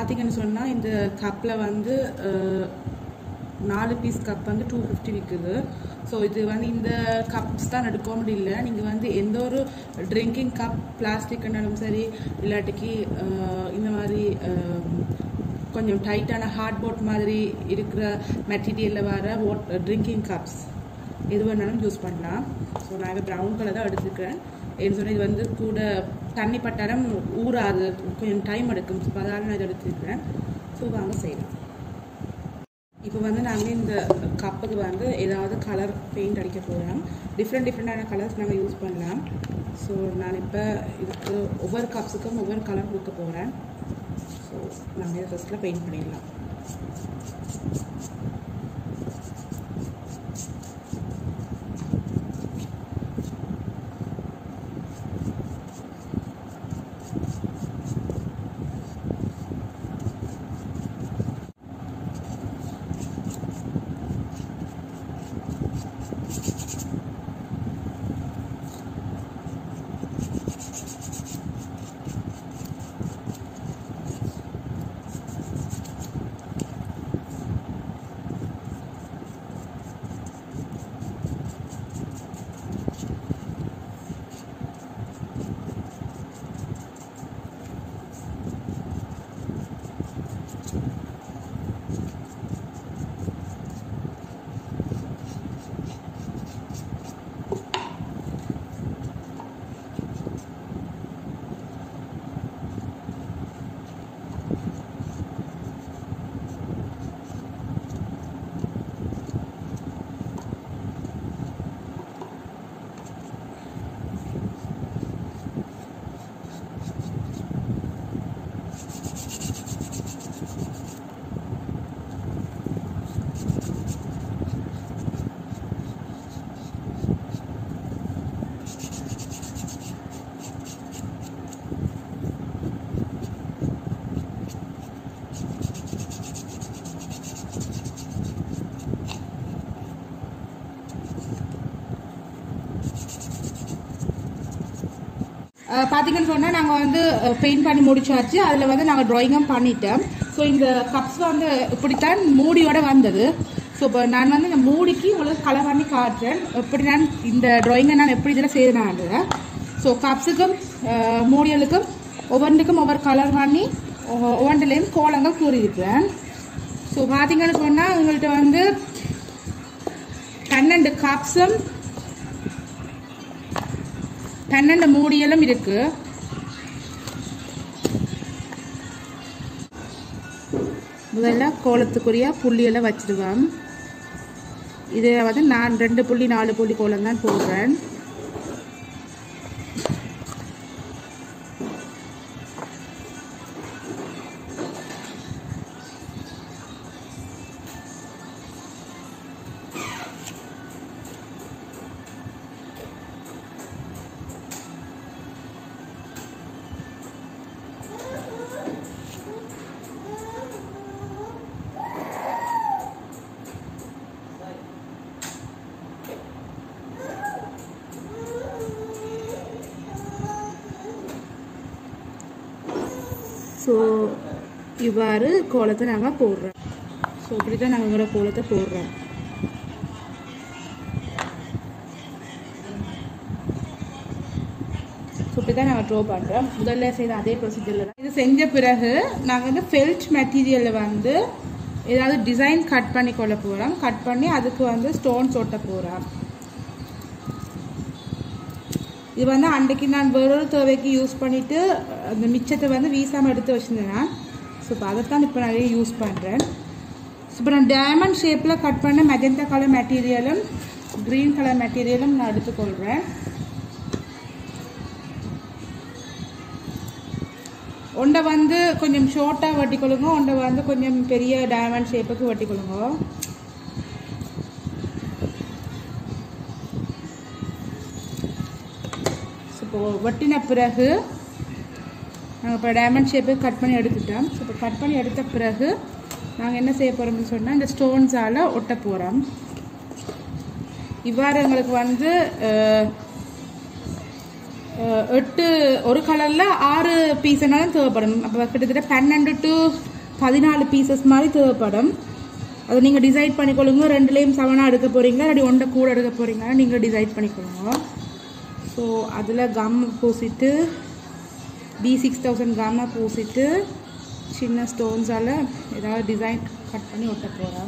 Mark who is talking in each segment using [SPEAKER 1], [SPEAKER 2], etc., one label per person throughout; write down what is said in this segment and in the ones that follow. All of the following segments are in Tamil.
[SPEAKER 1] பார்த்தீங்கன்னு சொன்னால் இந்த கப்பில் வந்து அஹ், நாலு பீஸ் கப் வந்து டூ ஃபிஃப்டி விற்குது ஸோ இது வந்து இந்த கப்ஸ் தான் எடுக்க முடியல நீங்கள் வந்து எந்த ஒரு ட்ரிங்கிங் கப் பிளாஸ்டிக்னாலும் சரி இல்லாட்டிக்கு அஹ், இந்த மாதிரி அஹ், கொஞ்சம் டைட்டான ஹார்ட் போட் மாதிரி இருக்கிற மெட்டீரியலில் வர வாட் ட்ரிங்கிங் கப்ஸ் எது வேணாலும் யூஸ் பண்ணலாம் ஸோ நான் இப்போ ப்ரௌன் கலர் தான் எடுத்துருக்கேன் ஏன்னு சொன்னால் இது வந்து கூட தண்ணி பட்டாலும் ஊறாது கொஞ்சம் டைம் எடுக்கும் ஸோ அதனால் நான் இதை எடுத்துருக்கிறேன் ஸோ வாங்க செய்யலாம் இப்போ வந்து நாங்கள் இந்த கப்புக்கு வந்து ஏதாவது கலர் பெயிண்ட் அடிக்க போகிறோம் டிஃப்ரெண்ட் டிஃப்ரெண்டான கலர்ஸ் நாங்கள் யூஸ் பண்ணலாம் ஸோ நான் இப்போ இதுக்கு ஒவ்வொரு கப்ஸுக்கும் ஒவ்வொரு கலர் கொடுக்க போகிறேன் ஸோ நாங்கள் இதை ஃபஸ்ட்டில் பெயிண்ட் பண்ணிடலாம் அஹ் பார்த்தீங்கன்னு சொன்னால் நாங்கள் வந்து பெயிண்ட் பண்ணி முடிச்சாச்சு அதில் வந்து நாங்கள் ட்ராயிங்கும் பண்ணிட்டோம் ஸோ இந்த கப்ஸ் வந்து இப்படித்தான் மூடியோட வந்தது ஸோ இப்போ நான் வந்து இந்த மூடிக்கு உங்களுக்கு கலர் பண்ணி காட்டுறேன் எப்படி நான் இந்த ட்ராயிங்கை நான் எப்படி இதில் செய்தேன் ஸோ கப்ஸுக்கும் மூடியலுக்கும் ஒவ்வொன்றுக்கும் ஒவ்வொரு கலர் பண்ணி ஒவ்வொ- ஒவ்வொன்றுலேயும் கோலங்கள் கூறியிருக்கிறேன் ஸோ பார்த்தீங்கன்னு சொன்னால் உங்கள்கிட்ட வந்து பன்னெண்டு கப்ஸும் பன்னெண்டு மூடியலும் இருக்கு முதல்ல கோலத்துக்குரிய புள்ளியெல்லாம் வச்சிடுவேன் இது வந்து நான் ரெண்டு புள்ளி நாலு புள்ளி கோலம் தான் போடுறேன் ஸோ இவ்வாறு கோலத்தை நாங்கள் போடுறோம் ஸோ இப்படி தான் நாங்கள் எங்களோட கோலத்தை போடுறோம் ஸோ இப்படி தான் நாங்கள் ட்ரோ பண்ணுறோம் முதல்ல செய்த அதே ப்ரொசீஜரில் தான் இது செஞ்ச பிறகு நாங்கள் வந்து ஃபெல்ட் மெட்டீரியலில் வந்து ஏதாவது டிசைன் கட் பண்ணி கொள்ள போகிறோம் கட் பண்ணி அதுக்கு வந்து ஸ்டோன்ஸ் ஒட்ட போகிறோம் இது வந்து அன்றைக்கு நான் வேறொரு தேவைக்கு யூஸ் பண்ணிவிட்டு அந்த மிச்சத்தை வந்து வீசாமல் எடுத்து வச்சுருந்தேன் நான் ஸோ இப்போ அதைத்தான் இப்போ நிறைய யூஸ் பண்ணுறேன் ஸோ இப்போ நான் டைமண்ட் ஷேப்பில் கட் பண்ண மெஜந்தா கலர் மெட்டீரியலும் க்ரீன் கலர் மெட்டீரியலும் நான் எடுத்துக்கொள்கிறேன் ஒன்றை வந்து கொஞ்சம் ஷார்ட்டாக வெட்டிக்கொள்ளுங்க ஒன்றை வந்து கொஞ்சம் பெரிய டைமண்ட் ஷேப்புக்கு வெட்டிக்கொள்ளுங்க ஸோ இப்போ வெட்டின பிறகு நாங்கள் இப்போ டைமண்ட் ஷேப்பு கட் பண்ணி எடுத்துட்டோம் ஸோ இப்போ கட் பண்ணி எடுத்த பிறகு நாங்கள் என்ன செய்ய போகிறோம்னு சொன்னால் இந்த ஸ்டோன்ஸால் ஒட்ட போகிறோம் இவ்வாறு எங்களுக்கு வந்து அஹ், அஹ், எட்டு ஒரு கலரில் ஆறு பீஸ்னாலும் தேவைப்படும் அப்போ கிட்டத்தட்ட பன்னெண்டு டு பதினாலு பீசஸ் மாதிரி தேவைப்படும் அதை நீங்கள் டிசைட் பண்ணிக்கொள்ளுங்க ரெண்டுலேயும் செவனாக எடுக்க போகிறீங்க இல்லாட்டி ஒன்றை கூட எடுக்க போகிறீங்க நீங்கள் டிசைட் பண்ணிக்கொள்ளுங்க ஸோ அதில் கம் பூசிட்டு பி சிக்ஸ் தௌசண்ட் கம்மை பூசிட்டு சின்ன ஸ்டோன்ஸால் ஏதாவது டிசைன் கட் பண்ணி ஒட்ட போகிறேன்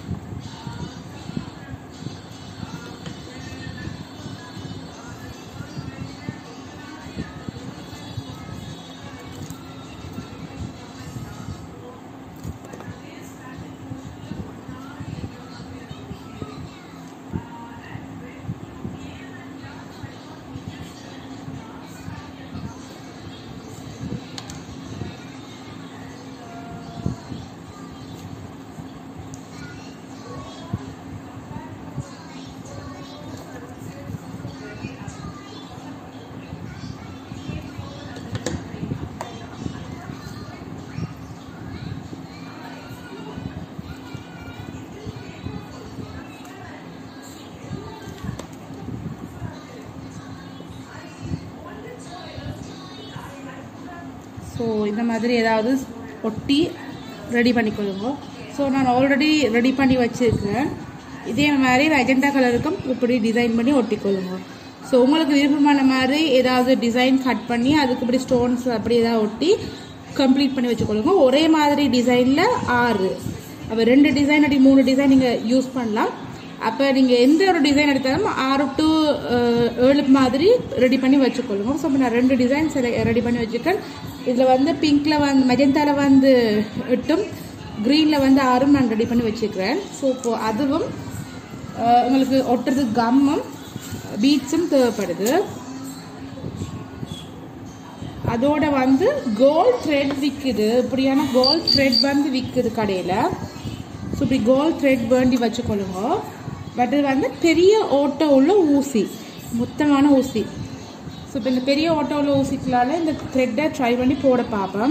[SPEAKER 1] ஸோ இந்த மாதிரி ஏதாவது ஒட்டி ரெடி பண்ணிக்கொள்ளுங்க ஸோ நான் ஆல்ரெடி ரெடி பண்ணி வச்சுருக்கேன் இதே மாதிரி அஜெண்டா கலருக்கும் இப்படி டிசைன் பண்ணி ஒட்டிக்கொள்ளுங்க ஸோ உங்களுக்கு விருப்பமான மாதிரி ஏதாவது டிசைன் கட் பண்ணி அதுக்கு இப்படி ஸ்டோன்ஸ் அப்படி ஏதாவது ஒட்டி கம்ப்ளீட் பண்ணி வச்சுக்கொள்ளுங்க ஒரே மாதிரி டிசைனில் ஆறு அப்போ ரெண்டு டிசைன் அப்படி மூணு டிசைன் நீங்கள் யூஸ் பண்ணலாம் அப்போ நீங்கள் எந்த ஒரு டிசைன் எடுத்தாலும் ஆறு டு ஏழு மாதிரி ரெடி பண்ணி வச்சுக்கொள்ளுங்க ஸோ இப்போ நான் ரெண்டு டிசைன் ரெடி பண்ணி வச்சுருக்கேன் இதில் வந்து பிங்க்கில் வந்து மெஜந்தாவில் வந்து எட்டும் க்ரீனில் வந்து ஆறும் நான் ரெடி பண்ணி வச்சுருக்கிறேன் ஸோ இப்போ அதுவும் அஹ், உங்களுக்கு ஒட்டுறதுக்கு கம்மும் பீட்ஸும் தேவைப்படுது அதோட வந்து கோல்ட் த்ரெட் விற்குது இப்படியான கோல்ட் த்ரெட் வந்து விற்குது கடையில் ஸோ இப்படி கோல்ட் த்ரெட் வேண்டி வச்சுக்கொள்ளுங்க பட் இது வந்து பெரிய ஓட்டை உள்ள ஊசி மொத்தமான ஊசி ஸோ இப்போ இந்த பெரிய ஓட்டை உள்ள ஊசிக்களால் இந்த த்ரெட்டை ட்ரை பண்ணி போட பார்ப்பேன்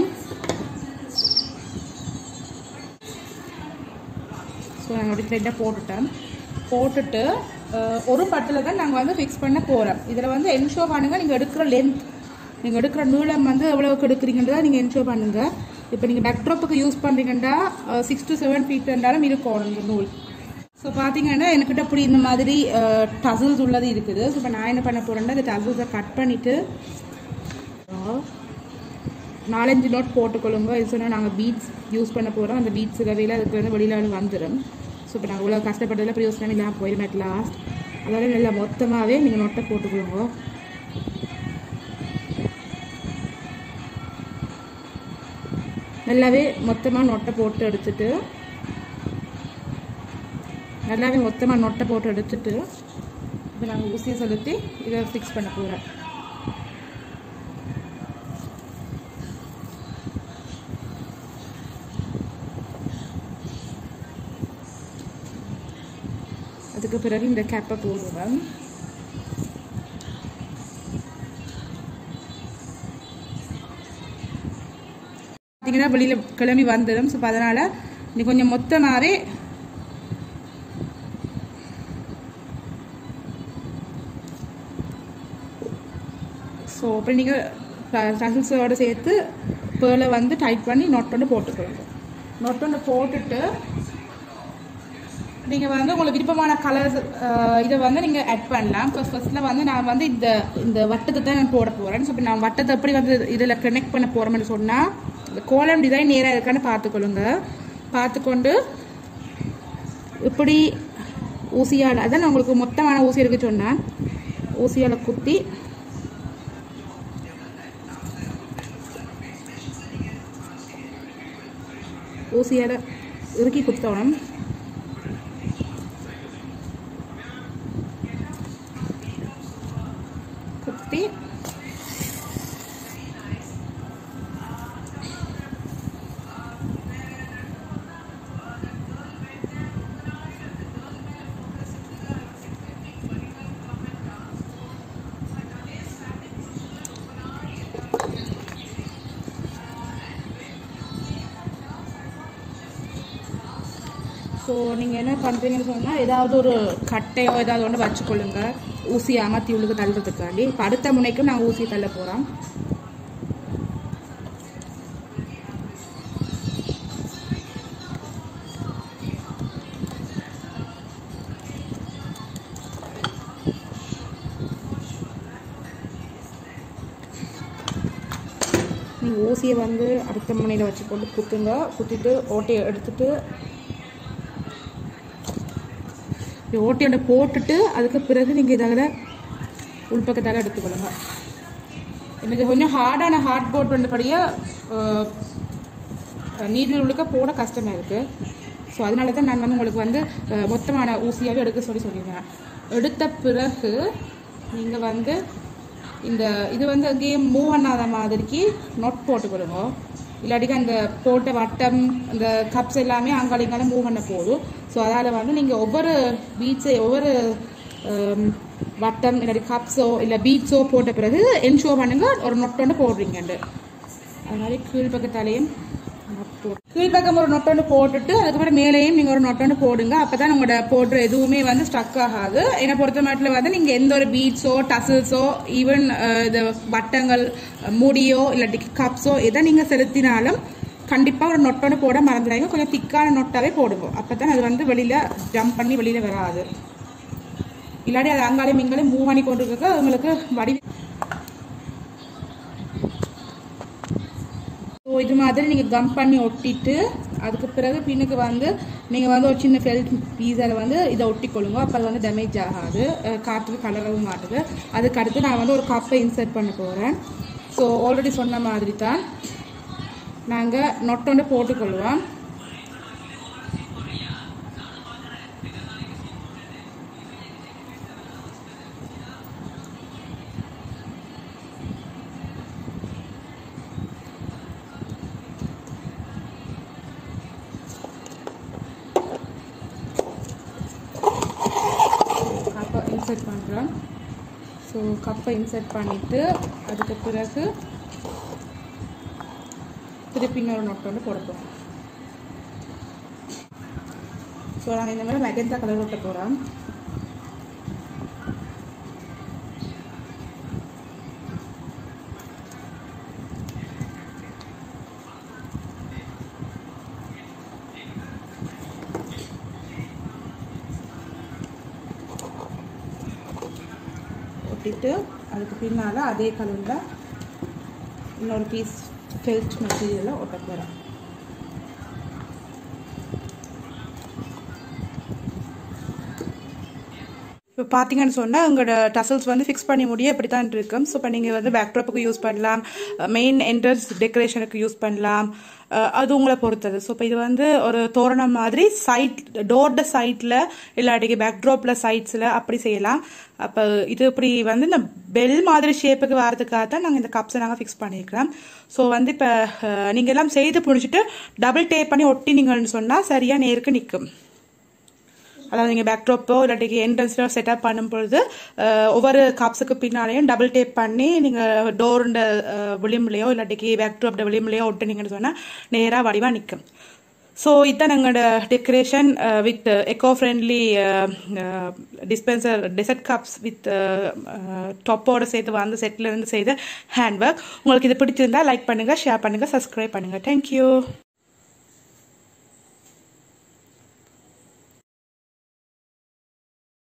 [SPEAKER 1] ஸோ நாங்கள் அப்படி த்ரெட்டை போட்டுட்டேன் போட்டுட்டு அஹ், ஒரு பட்டில் தான் நாங்கள் வந்து ஃபிக்ஸ் பண்ண போகிறோம் இதில் வந்து என்ஷோ பண்ணுங்கள் நீங்கள் எடுக்கிற லென்த் நீங்கள் எடுக்கிற நீளம் வந்து எவ்வளவுக்கு எடுக்கிறீங்கன்றதை நீங்கள் என்ஷோ பண்ணுங்கள் இப்போ நீங்கள் பேக்ட்ராப்புக்கு யூஸ் பண்ணுறீங்கன்னா சிக்ஸ் டு செவன் ஃபீட் இருந்தாலும் இருக்கும் இந்த நூல் ஸோ பார்த்தீங்கன்னா என்கிட்ட இப்படி இந்த மாதிரி டசில்ஸ் உள்ளது இருக்குது ஸோ இப்போ நான் என்ன பண்ண போகிறேன்னா இந்த டசில்ஸை கட் பண்ணிவிட்டு நாலஞ்சு நோட் போட்டுக்கொள்ளுங்க இது சொன்னால் நாங்கள் பீட்ஸ் யூஸ் பண்ண போகிறோம் அந்த பீட்ஸ் வகையில் அதுக்கு வந்து வெளியில் வந்துடும் ஸோ இப்போ நாங்கள் இவ்வளோ கஷ்டப்பட்டதில் பிரயோசனம் இல்லாமல் போயிடும் அட் லாஸ்ட் அதோட நல்லா மொத்தமாகவே நீங்கள் நொட்டை போட்டுக்கொள்ளுங்க நல்லாவே மொத்தமாக நொட்டை போட்டு எடுத்துட்டு நல்லாவே மொத்தமாக நொட்டை போட்டு எடுத்துட்டு இப்போ நாங்கள் ஊசியை செலுத்தி இதை ஃபிக்ஸ் பண்ண போகிறோம் அதுக்கு பிறகு இந்த கேப்பை போடுவேன் பார்த்தீங்கன்னா வெளியில் கிளம்பி வந்துடும் ஸோ அதனால் நீ கொஞ்சம் மொத்தமாகவே ஸோ அப்புறம் நீங்கள் டசில்ஸோட சேர்த்து பேர்லை வந்து டைட் பண்ணி நோட் ஒன்று போட்டுக்கோங்க நோட் ஒன்று போட்டுட்டு நீங்கள் வந்து உங்களுக்கு விருப்பமான கலர்ஸ் இதை வந்து நீங்கள் ஆட் பண்ணலாம் இப்போ ஃபர்ஸ்ட்டில் வந்து நான் வந்து இந்த இந்த வட்டத்தை தான் நான் போட போகிறேன் ஸோ இப்போ நான் வட்டத்தை எப்படி வந்து இதில் கனெக்ட் பண்ண போகிறோம்னு சொன்னால் இந்த கோலம் டிசைன் நேராக இருக்கான்னு பார்த்துக்கொள்ளுங்க பார்த்துக்கொண்டு இப்படி ஊசியால் அதான் நான் உங்களுக்கு மொத்தமான ஊசி இருக்கு சொன்னேன் ஊசியால் குத்தி ஊசியால் இறுக்கி குத்தணும் குத்தி ஸோ நீங்கள் என்ன பண்ணுறீங்கன்னு சொன்னால் ஏதாவது ஒரு கட்டையோ ஏதாவது ஒன்று வச்சுக்கொள்ளுங்க ஊசி அமர்த்தி உள்ளுக்கு தள்ளுறதுக்காண்டி இப்போ அடுத்த முனைக்கும் நாங்கள் ஊசி தள்ள போகிறோம் நீங்கள் ஊசியை வந்து அடுத்த முனையில் வச்சு போட்டு குத்துங்க குத்திட்டு ஓட்டையை எடுத்துட்டு இப்படி ஓட்டையோட போட்டுட்டு அதுக்கு பிறகு நீங்கள் இதில் உள்பக்கத்தால் எடுத்துக்கொள்ளுங்க எனக்கு கொஞ்சம் ஹார்டான ஹார்ட் போர்ட் வந்தபடியாக நீரில் உள்ளுக்க போட கஷ்டமாக இருக்குது ஸோ அதனால தான் நான் வந்து உங்களுக்கு வந்து அஹ், மொத்தமான ஊசியாகவே எடுக்க சொல்லி சொல்லியிருந்தேன் எடுத்த பிறகு நீங்கள் வந்து இந்த இது வந்து கேம் மூவ் பண்ணாத மாதிரிக்கு நொட் போட்டுக்கொடுங்க இல்லாட்டிக்கு அந்த போட்ட வட்டம் அந்த கப்ஸ் எல்லாமே அங்காளிங்கால மூவ் பண்ண போதும் ஸோ அதால் வந்து நீங்கள் ஒவ்வொரு பீட்ஸை ஒவ்வொரு ஹம், வட்டம் இல்லாட்டி கப்ஸோ இல்லை பீட்ஸோ போட்ட பிறகு என்ஷோ பண்ணுங்க ஒரு நொட்டொண்டு போடுறீங்கண்டு அதனால கீழ்ப்பக்கத்தாலேயும் கீழ்ப்பக்கம் ஒரு நொட்டொண்டு போட்டுட்டு அதுக்கப்புறம் மேலேயும் நீங்கள் ஒரு நொட்டொண்டு போடுங்க அப்போ தான் உங்களோட போடுற எதுவுமே வந்து ஸ்ட்ரக் ஆகாது என்னை பொறுத்த மட்டும் வந்து நீங்கள் எந்த ஒரு பீட்ஸோ டசில்ஸோ ஈவன் இது வட்டங்கள் முடியோ இல்லாட்டி கப்ஸோ எதை நீங்கள் செலுத்தினாலும் கண்டிப்பாக ஒரு நொட்டொண்டு போட மறந்துடாங்க கொஞ்சம் திக்கான நொட்டாவே போடுங்க அப்போ தான் அது வந்து வெளியில் ஜம்ப் பண்ணி வெளியில் வராது இல்லாட்டி அது அங்காலையும் இங்காலையும் மூவ் பண்ணி கொண்டு இருக்க உங்களுக்கு வடி ஸோ இது மாதிரி நீங்கள் கம் பண்ணி ஒட்டிட்டு அதுக்கு பிறகு பின்னுக்கு வந்து நீங்கள் வந்து ஒரு சின்ன ஃபெல்ட் பீஸாவில் வந்து இதை ஒட்டிக்கொள்ளுங்க அப்போ அது வந்து டேமேஜ் ஆகாது அஹ் காற்றுக்கு கலரவும் மாட்டுது அதுக்கு அடுத்து நான் வந்து ஒரு கப்பை இன்சர்ட் பண்ண போகிறேன் ஸோ ஆல்ரெடி சொன்ன மாதிரி தான் நாங்கள் நொட்டொண்டு போட்டுக்கொள்வோம் கப்பை இன்சர்ட் பண்ணுறோம் ஸோ கப்பை இன்சர்ட் பண்ணிவிட்டு அதுக்கு பிறகு திருப்பி இன்னொரு நோட் வந்து போடப்போம் ஸோ நாங்கள் இந்த மாதிரி மெகந்தா கலர் ஒட்ட போகிறோம் ஒட்டிட்டு அதுக்கு பின்னால் அதே கலரில் இன்னொரு பீஸ் ஃபெல்ட் மெட்டீரியலை ஒட்ட போகிறேன் இப்போ பார்த்தீங்கன்னு சொன்னால் உங்களோட டசல்ஸ் வந்து ஃபிக்ஸ் பண்ணி முடிய இப்படி தான் இருக்கும் ஸோ இப்போ நீங்கள் வந்து பேக்ட்ராப்புக்கு யூஸ் பண்ணலாம் மெயின் என்ட்ரன்ஸ் டெக்கரேஷனுக்கு யூஸ் பண்ணலாம் அஹ் அது உங்களை பொறுத்தது ஸோ இப்போ இது வந்து ஒரு தோரணம் மாதிரி சைட் டோர்ட சைட்டில் இல்லாட்டிக்கு பேக்ட்ராப்பில் சைட்ஸில் அப்படி செய்யலாம் அப்போ இது இப்படி வந்து இந்த பெல் மாதிரி ஷேப்புக்கு வரதுக்காக தான் நாங்கள் இந்த கப்ஸை நாங்கள் ஃபிக்ஸ் பண்ணியிருக்கிறோம் ஸோ வந்து இப்போ நீங்கள் எல்லாம் செய்து முடிச்சுட்டு டபுள் டேப் பண்ணி ஒட்டினீங்கன்னு சொன்னால் சரியாக நேருக்கு நிற்கும் அதாவது நீங்கள் பேக்ட்ராப்போ இல்லாட்டி என்ட்ரன்ஸில் செட்டப் பண்ணும் பொழுது அஹ், ஒவ்வொரு காப்ஸுக்கு பின்னாலேயும் டபுள் டேப் பண்ணி நீங்கள் டோருண்ட விளிம்புலையோ இல்லாட்டிக்கு பேக்ட்ராப்ட விளிம்புலையோ ஒட்டுனீங்கன்னு சொன்னால் நேராக வடிவாக நிற்கும் ஸோ இதுதான் எங்களோட decoration with eco friendly dispenser dessert cups with டாப்போட சேர்த்து வந்து செட்டில் இருந்து செய்த ஹேண்ட் ஒர்க் உங்களுக்கு இது பிடிச்சிருந்தா லைக் பண்ணுங்கள் ஷேர் பண்ணுங்கள் சப்ஸ்கிரைப் பண்ணுங்கள் தேங்க்யூ